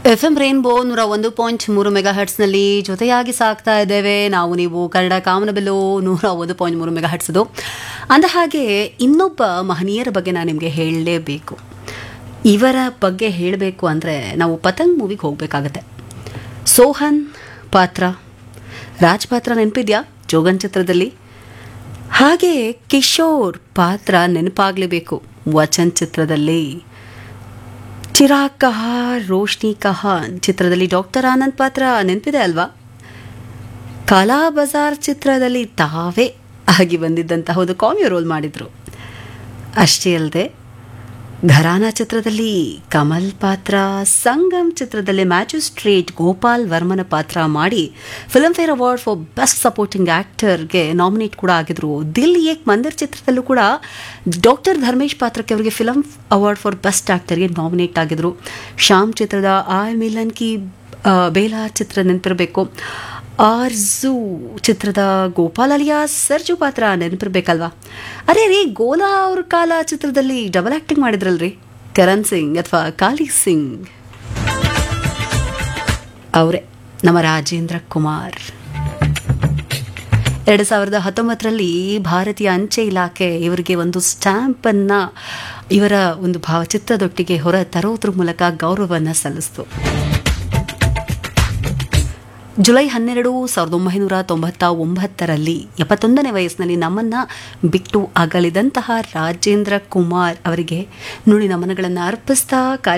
F M rainbow ನೂರ ಒಂದು point ಮೂರು ಮೆಗಾ ಹರ್ಟ್ಸ್ನಲ್ಲಿ ಜೊತೆಯಾಗಿ ಸಾಕ್ತಾ ಇದ್ದೇವೆ ನಾವು ನೀವು ಕನ್ನಡ ಕಾಮನಬಿಲ್ಲು ನೂರ ಒಂದು ಪಾಯಿಂಟ್ ಮೂರು ಮೆಗಾ ಹರ್ಟ್ಸದು ಅಂದ ಹಾಗೆ ಇನ್ನೊಬ್ಬ ಮಹನೀಯರ ಬಗ್ಗೆ ನಾನು ನಿಮಗೆ ಹೇಳಲೇಬೇಕು ಇವರ ಬಗ್ಗೆ ಹೇಳಬೇಕು ಅಂದರೆ ನಾವು ಪತಂಗ್ ಮೂವಿಗೆ ಹೋಗಬೇಕಾಗತ್ತೆ ಸೋಹನ್ ಪಾತ್ರ ರಾಜ್ ಪಾತ್ರ ನೆನಪಿದ್ಯಾ ಜೋಗನ್ ಚಿತ್ರದಲ್ಲಿ ಹಾಗೆ ಕಿಶೋರ್ ಪಾತ್ರ ನೆನಪಾಗಲೇಬೇಕು ವಚನ್ ಚಿತ್ರದಲ್ಲಿ ಚಿರಾಗ್ ಕಹಾರ್ ರೋಶ್ನಿ ಕಹಾನ್ ಚಿತ್ರದಲ್ಲಿ ಡಾಕ್ಟರ್ ಆನಂದ್ ಪಾತ್ರ ನೆನಪಿದೆ ಅಲ್ವಾ ಕಾಲಾ ಬಜಾರ್ ಚಿತ್ರದಲ್ಲಿ ತಾವೇ ಆಗಿ ಬಂದಿದ್ದಂತಹ ಒಂದು ಕಾಮಿಯೋ ರೋಲ್ ಮಾಡಿದರು ಅಷ್ಟೇ ಅಲ್ಲದೆ ಘರಾನ ಚಿತ್ರದಲ್ಲಿ ಕಮಲ್ ಪಾತ್ರ ಸಂಗಮ್ ಚಿತ್ರದಲ್ಲಿ ಮ್ಯಾಜಿಸ್ಟ್ರೇಟ್ ಗೋಪಾಲ್ ವರ್ಮನ ಪಾತ್ರ ಮಾಡಿ filmfare award for best supporting ಆ್ಯಕ್ಟರ್ಗೆ ನಾಮಿನೇಟ್ ಕೂಡ ಆಗಿದ್ರು ದಿಲ್ ಏಕ್ ಮಂದಿರ್ ಚಿತ್ರದಲ್ಲೂ ಕೂಡ ಡಾಕ್ಟರ್ ಧರ್ಮೇಶ್ ಪಾತ್ರಕ್ಕೆ ಅವರಿಗೆ ಫಿಲಮ್ ಅವಾರ್ಡ್ ಫಾರ್ ಬೆಸ್ಟ್ ಆ್ಯಕ್ಟರ್ಗೆ ನಾಮಿನೇಟ್ ಆಗಿದ್ರು ಶ್ಯಾಮ್ ಚಿತ್ರದ ಆಯ್ ಮಿಲನ್ ಕಿ ಆ, ಬೇಲಾ ಚಿತ್ರ ನೆನಪಿರಬೇಕು ಆರ್ಜು ಚಿತ್ರದ ಗೋಪಾಲ್ ಅಲಿಯಾ ಸರ್ಜು ಪಾತ್ರ ನೆನಪಿರ್ಬೇಕಲ್ವಾ ಅರೆ ರೀ ಗೋಲಾ ಅವ್ರ ಕಾಲ ಚಿತ್ರದಲ್ಲಿ ಡಬಲ್ ಆಕ್ಟಿಂಗ್ ಮಾಡಿದ್ರಲ್ರಿ ಕರಣ್ ಸಿಂಗ್ ಅಥವಾ ಕಾಲಿ ಸಿಂಗ್ ಅವರೇ ನಮ್ಮ ರಾಜೇಂದ್ರ ಕುಮಾರ್ ಎರಡು ಸಾವಿರದ ಹತ್ತೊಂಬತ್ತರಲ್ಲಿ ಭಾರತೀಯ ಅಂಚೆ ಇಲಾಖೆ ಇವರಿಗೆ ಒಂದು ಸ್ಟ್ಯಾಂಪನ್ನು ಇವರ ಒಂದು ಭಾವಚಿತ್ರದೊಟ್ಟಿಗೆ ಹೊರ ತರೋದ್ರ ಮೂಲಕ ಗೌರವವನ್ನು ಸಲ್ಲಿಸಿತು ಜುಲೈ ಹನ್ನೆರಡು ಸಾವಿರದ ಒಂಬೈನೂರ ತೊಂಬತ್ತ ಒಂಬತ್ತರಲ್ಲಿ ಎಪ್ಪತ್ತೊಂದನೇ ವಯಸ್ಸಿನಲ್ಲಿ ನಮ್ಮನ್ನ ಬಿಟ್ಟು ಅಗಲಿದಂತಹ ರಾಜೇಂದ್ರ ಕುಮಾರ್ ಅವರಿಗೆ ನುಡಿ ನಮನಗಳನ್ನು ಅರ್ಪಿಸ್ತಾ